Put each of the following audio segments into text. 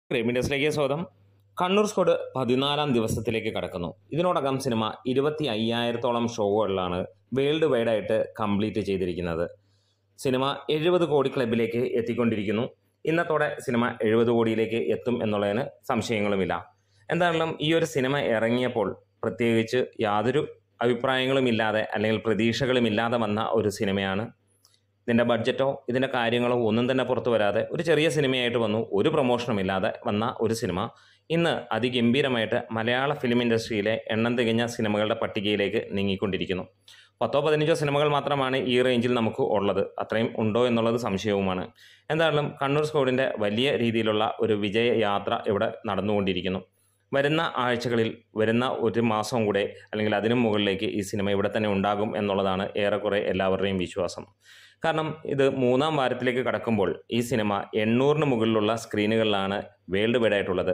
ക്രൈമീഡിയസിലേക്ക് സ്വാഗതം കണ്ണൂർ സ്ക്വാഡ് പതിനാലാം ദിവസത്തിലേക്ക് കടക്കുന്നു ഇതിനോടകം സിനിമ ഇരുപത്തി അയ്യായിരത്തോളം ഷോകളിലാണ് വേൾഡ് വൈഡായിട്ട് കംപ്ലീറ്റ് ചെയ്തിരിക്കുന്നത് സിനിമ എഴുപത് കോടി ക്ലബിലേക്ക് എത്തിക്കൊണ്ടിരിക്കുന്നു ഇന്നത്തോടെ സിനിമ എഴുപത് കോടിയിലേക്ക് എത്തും എന്നുള്ളതിന് സംശയങ്ങളുമില്ല എന്തായാലും ഈ ഒരു സിനിമ ഇറങ്ങിയപ്പോൾ പ്രത്യേകിച്ച് യാതൊരു അഭിപ്രായങ്ങളുമില്ലാതെ അല്ലെങ്കിൽ പ്രതീക്ഷകളുമില്ലാതെ വന്ന ഒരു സിനിമയാണ് ഇതിൻ്റെ ബഡ്ജറ്റോ ഇതിൻ്റെ കാര്യങ്ങളോ ഒന്നും തന്നെ പുറത്തു വരാതെ ഒരു ചെറിയ സിനിമയായിട്ട് വന്നു ഒരു പ്രൊമോഷനും ഇല്ലാതെ വന്ന ഒരു സിനിമ ഇന്ന് അതിഗംഭീരമായിട്ട് മലയാള ഫിലിം ഇൻഡസ്ട്രിയിലെ എണ്ണം തികഞ്ഞ സിനിമകളുടെ പട്ടികയിലേക്ക് നീങ്ങിക്കൊണ്ടിരിക്കുന്നു പത്തോ പതിനഞ്ചോ സിനിമകൾ മാത്രമാണ് ഈ റേഞ്ചിൽ നമുക്ക് ഉള്ളത് അത്രയും ഉണ്ടോ എന്നുള്ളത് സംശയവുമാണ് എന്തായാലും കണ്ണൂർ സ്കോഡിൻ്റെ വലിയ രീതിയിലുള്ള ഒരു വിജയ യാത്ര ഇവിടെ നടന്നുകൊണ്ടിരിക്കുന്നു വരുന്ന ആഴ്ചകളിൽ വരുന്ന ഒരു മാസം കൂടെ അല്ലെങ്കിൽ അതിനും മുകളിലേക്ക് ഈ സിനിമ ഇവിടെ തന്നെ ഉണ്ടാകും എന്നുള്ളതാണ് ഏറെക്കുറെ എല്ലാവരുടെയും വിശ്വാസം കാരണം ഇത് മൂന്നാം വാരത്തിലേക്ക് കടക്കുമ്പോൾ ഈ സിനിമ എണ്ണൂറിന് മുകളിലുള്ള സ്ക്രീനുകളിലാണ് വേൾഡ് വൈഡ് ആയിട്ടുള്ളത്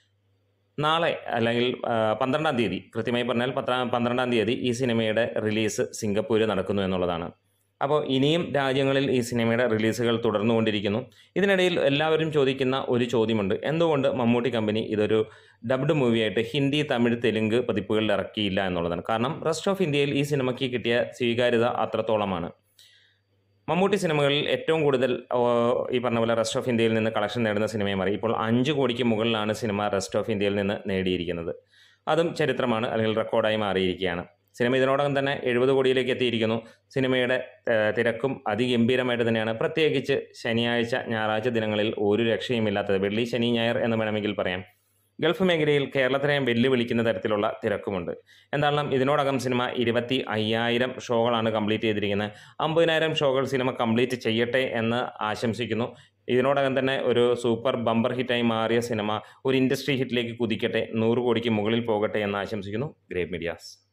നാളെ അല്ലെങ്കിൽ ആ, പന്ത്രണ്ടാം തീയതി കൃത്യമായി പറഞ്ഞാൽ പത്താം പന്ത്രണ്ടാം തീയതി ഈ സിനിമയുടെ റിലീസ് സിംഗപ്പൂരിൽ നടക്കുന്നു എന്നുള്ളതാണ് അപ്പോൾ ഇനിയും രാജ്യങ്ങളിൽ ഈ സിനിമയുടെ റിലീസുകൾ തുടർന്നുകൊണ്ടിരിക്കുന്നു ഇതിനിടയിൽ എല്ലാവരും ചോദിക്കുന്ന ഒരു ചോദ്യമുണ്ട് എന്തുകൊണ്ട് മമ്മൂട്ടി കമ്പനി ഇതൊരു ഡബ്ഡ് മൂവിയായിട്ട് ഹിന്ദി തമിഴ് തെലുങ്ക് പതിപ്പുകളിൽ ഇറക്കിയില്ല എന്നുള്ളതാണ് കാരണം റെസ്റ്റ് ഓഫ് ഇന്ത്യയിൽ ഈ സിനിമയ്ക്ക് കിട്ടിയ സ്വീകാര്യത അത്രത്തോളമാണ് മമ്മൂട്ടി സിനിമകളിൽ ഏറ്റവും കൂടുതൽ ഓ, ഈ പറഞ്ഞ പോലെ റെസ്റ്റ് ഓഫ് ഇന്ത്യയിൽ നിന്ന് കളക്ഷൻ നേടുന്ന സിനിമയെ മാറി ഇപ്പോൾ അഞ്ച് കോടിക്ക് മുകളിലാണ് സിനിമ റെസ്റ്റ് ഓഫ് ഇന്ത്യയിൽ നിന്ന് നേടിയിരിക്കുന്നത് അതും ചരിത്രമാണ് അല്ലെങ്കിൽ റെക്കോർഡായി മാറിയിരിക്കുകയാണ് സിനിമ ഇതിനോടകം തന്നെ എഴുപത് കോടിയിലേക്ക് എത്തിയിരിക്കുന്നു സിനിമയുടെ ഏഹ്, തിരക്കും അതിഗംഭീരമായിട്ട് തന്നെയാണ് പ്രത്യേകിച്ച് ശനിയാഴ്ച ഞായറാഴ്ച ദിനങ്ങളിൽ ഒരു രക്ഷയുമില്ലാത്തത് വെള്ളി ശനി ഞായർ എന്ന് വേണമെങ്കിൽ പറയാം ഗൾഫ് മേഖലയിൽ കേരളത്തിനെയും വെല്ലുവിളിക്കുന്ന തരത്തിലുള്ള തിരക്കുമുണ്ട് എന്തായാലും ഇതിനോടകം സിനിമ ഇരുപത്തി അയ്യായിരം ഷോകളാണ് കംപ്ലീറ്റ് ചെയ്തിരിക്കുന്നത് അമ്പതിനായിരം ഷോകൾ സിനിമ കംപ്ലീറ്റ് ചെയ്യട്ടെ എന്ന് ആശംസിക്കുന്നു ഇതിനോടകം തന്നെ ഒരു സൂപ്പർ ബമ്പർ ഹിറ്റായി മാറിയ സിനിമ ഒരു ഇൻഡസ്ട്രി ഹിറ്റിലേക്ക് കുതിക്കട്ടെ നൂറ് കോടിക്ക് മുകളിൽ പോകട്ടെ എന്ന് ആശംസിക്കുന്നു ഗ്രേറ്റ് മീഡിയാസ്